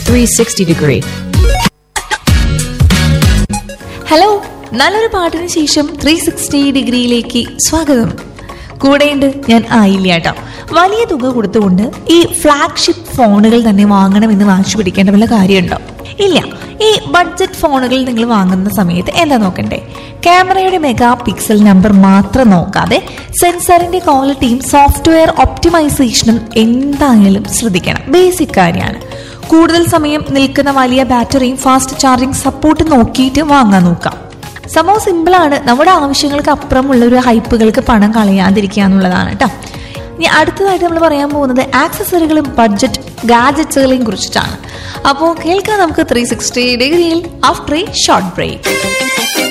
360 degree. Hello നല്ലൊരു പാട്ടിന് ശേഷം ത്രീ സിക്സ്റ്റി ഡിഗ്രിയിലേക്ക് സ്വാഗതം കൂടെയുണ്ട് ഞാൻ ആയില്ല കേട്ടോ വലിയ തുക കൊടുത്തുകൊണ്ട് ഈ ഫ്ലാഗ്ഷിപ്പ് ഫോണുകൾ തന്നെ വാങ്ങണമെന്ന് വാശി പിടിക്കേണ്ട വല്ല കാര്യമുണ്ടോ ഇല്ല ഈ ബഡ്ജറ്റ് ഫോണുകൾ നിങ്ങൾ വാങ്ങുന്ന സമയത്ത് എന്താ നോക്കണ്ടേ ക്യാമറയുടെ മെഗാ പിക്സൽ നമ്പർ മാത്രം നോക്കാതെ സെൻസറിന്റെ ക്വാളിറ്റിയും സോഫ്റ്റ്വെയർ ഒപ്റ്റിമൈസേഷനും എന്തായാലും ശ്രദ്ധിക്കണം ബേസിക് കാര്യമാണ് കൂടുതൽ സമയം നിൽക്കുന്ന വലിയ ബാറ്ററിയും ഫാസ്റ്റ് ചാർജിങ് സപ്പോർട്ട് നോക്കിയിട്ട് വാങ്ങാൻ നോക്കാം സംഭവം സിമ്പിളാണ് നമ്മുടെ ആവശ്യങ്ങൾക്ക് അപ്പുറമുള്ള ഒരു ഹൈപ്പുകൾക്ക് പണം കളയാതിരിക്കുക എന്നുള്ളതാണ് കേട്ടോ ഇനി അടുത്തതായിട്ട് നമ്മൾ പറയാൻ പോകുന്നത് ആക്സസറികളും ബഡ്ജറ്റ് ഗാഡ്ജറ്റ്സുകളെയും കുറിച്ചിട്ടാണ് അപ്പോൾ കേൾക്കാം നമുക്ക് ത്രീ സിക്സ്റ്റി ഡിഗ്രിയിൽ ആഫ്റ്റർ എ ഷോർട്ട് ബ്രേക്ക്